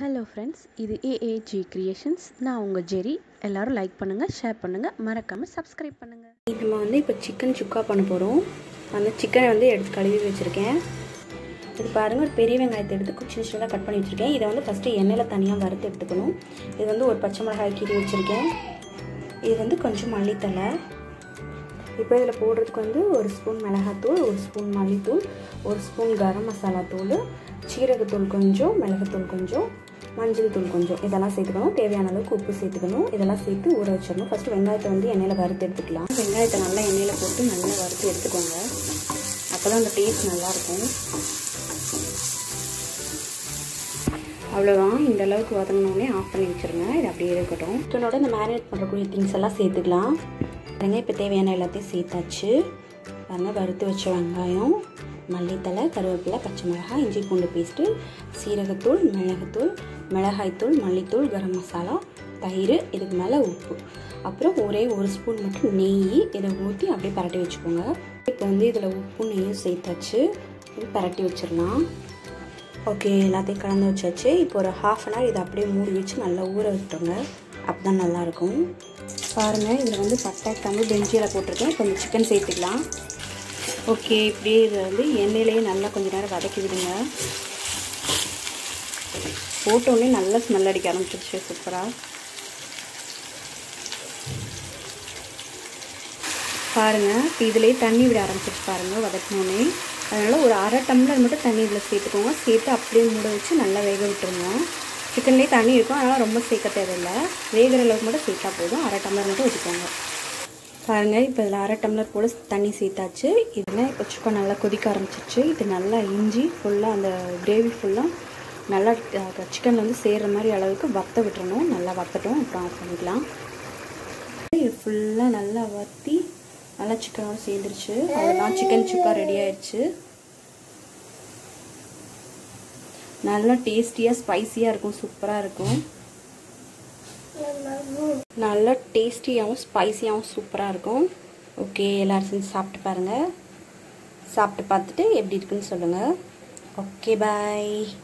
hello friends இது AAG creations நான் உங்கள் ஜெரி எல்லாரும் லைக் பண்ணுங்கள் ஷேர் பண்ணுங்கள் மறக்காமல் சப்ஸ்கிரைப் பண்ணுங்கள் நம்ம வந்து இப்போ சிக்கன் சுக்கா பண்ண போகிறோம் அந்த சிக்கனை வந்து எடுத்து கழுவி வச்சுருக்கேன் இது பாருங்கள் ஒரு பெரிய வெங்காயத்தை எடுத்து சின்ன சின்னதாக கட் பண்ணி வச்சுருக்கேன் இதை வந்து ஃபஸ்ட்டு எண்ணெயில் தனியாக வறுத்து எடுத்துக்கணும் இது வந்து ஒரு பச்சை மிளகாய் கீறி வச்சுருக்கேன் இது வந்து கொஞ்சம் மல்லித்தலை இப்போ இதில் போடுறதுக்கு வந்து ஒரு ஸ்பூன் மிளகாத்தூள் ஒரு ஸ்பூன் மல்லித்தூள் ஒரு ஸ்பூன் கரம் மசாலா தூள் சீரகத்தூள் கொஞ்சம் மிளகுத்தூள் கொஞ்சம் மஞ்சள் தூள் கொஞ்சம் இதெல்லாம் சேர்த்துக்கணும் தேவையான அளவுக்கு உப்பு சேர்த்துக்கணும் இதெல்லாம் சேர்த்து ஊற வச்சிடணும் ஃபஸ்ட்டு வெங்காயத்தை வந்து எண்ணெயில் வறுத்து எடுத்துக்கலாம் வெங்காயத்தை நல்லா எண்ணெயில் போட்டு நல்லா வறுத்து எடுத்துக்கோங்க அப்போ தான் அந்த டேஸ்ட் நல்லாயிருக்கும் அவ்வளோதான் இந்த அளவுக்கு வதங்கினோடனே ஆஃப் பண்ணி வச்சுருங்க இது அப்படியே இருக்கட்டும் இதனோட இந்த மேரினேட் பண்ணுறக்கூடிய திங்ஸ் எல்லாம் சேர்த்துக்கலாம் பாருங்க இப்போ தேவையான எல்லாத்தையும் சேர்த்தாச்சு பாருங்க வறுத்து வச்ச வெங்காயம் மல்லித்தலை கருவேப்பிலை பச்சை மிளகாய் இஞ்சி பூண்டு பேஸ்ட்டு சீரகத்தூள் மிளகுத்தூள் மிளகாய்த்தூள் மல்லித்தூள் கரம் மசாலா தயிர் இதுக்கு மேலே உப்பு அப்புறம் ஒரே ஒரு ஸ்பூன் மட்டும் நெய் இதை ஊற்றி அப்படியே பரட்டி வச்சுக்கோங்க இப்போ வந்து இதில் உப்பு நெய்யும் சேர்த்தாச்சு இது பரட்டி வச்சிடலாம் ஓகே எல்லாத்தையும் கலந்து வச்சாச்சு இப்போ ஒரு ஹாஃப் அன் ஹவர் இதை அப்படியே மூடி வச்சு நல்லா ஊற விட்டுருங்க அப்போ தான் நல்லாயிருக்கும் பாருங்கள் இதில் வந்து பட்டை கம்பு பெஞ்சியில் போட்டிருக்கேன் இப்போ இந்த சிக்கன் சேர்த்துக்கலாம் ஓகே இப்படியே இதை வந்து எண்ணெயிலேயே நல்லா கொஞ்சம் நேரம் வதக்கி விடுங்க போட்டோடனே நல்லா ஸ்மெல் அடிக்க ஆரம்பிச்சிருச்சு சூப்பராக பாருங்கள் இப்போ இதுலேயே தண்ணி விட ஆரம்பிச்சிருச்சு பாருங்கள் வதக்கினோடனே அதனால் ஒரு அரை டம்ளர் மட்டும் தண்ணி இதில் சேர்த்துக்கோங்க சேர்த்து அப்படியே மூட வச்சு நல்லா வேக விட்டுருங்க சிக்கன்லேயே தண்ணி இருக்கும் அதனால் ரொம்ப சேர்க்க தேவையில்லை வேகிற அளவுக்கு மட்டும் சேர்த்தா போதும் அரை டம்ளர் மட்டும் வச்சுக்கோங்க பாருங்கள் இப்போ இதில் அரை டம்ளர் போல் தண்ணி சேர்த்தாச்சு இதில் இப்போ சிக்கன் நல்லா கொதிக்க ஆரம்பிச்சிச்சு இது நல்லா இஞ்சி ஃபுல்லாக அந்த கிரேவி ஃபுல்லாக நல்லா சிக்கனில் வந்து சேர்கிற மாதிரி அளவுக்கு வத்த விட்டுறணும் நல்லா வத்தட்டும் அப்புறம் ஆஃப் பண்ணிக்கலாம் இது ஃபுல்லாக நல்லா வற்றி நல்லா சிக்கனோட சேர்ந்துருச்சு அவ்வளோதான் சிக்கன் சுக்கா ரெடி ஆயிடுச்சு நல்லா டேஸ்டியாக ஸ்பைஸியாக இருக்கும் சூப்பராக இருக்கும் நல்லா டேஸ்டியாகவும் ஸ்பைஸியாகவும் சூப்பராக இருக்கும் ஓகே எல்லோரும் செஞ்சு சாப்பிட்டு பாருங்கள் சாப்பிட்டு பார்த்துட்டு எப்படி இருக்குன்னு சொல்லுங்கள் ஓகே பாய்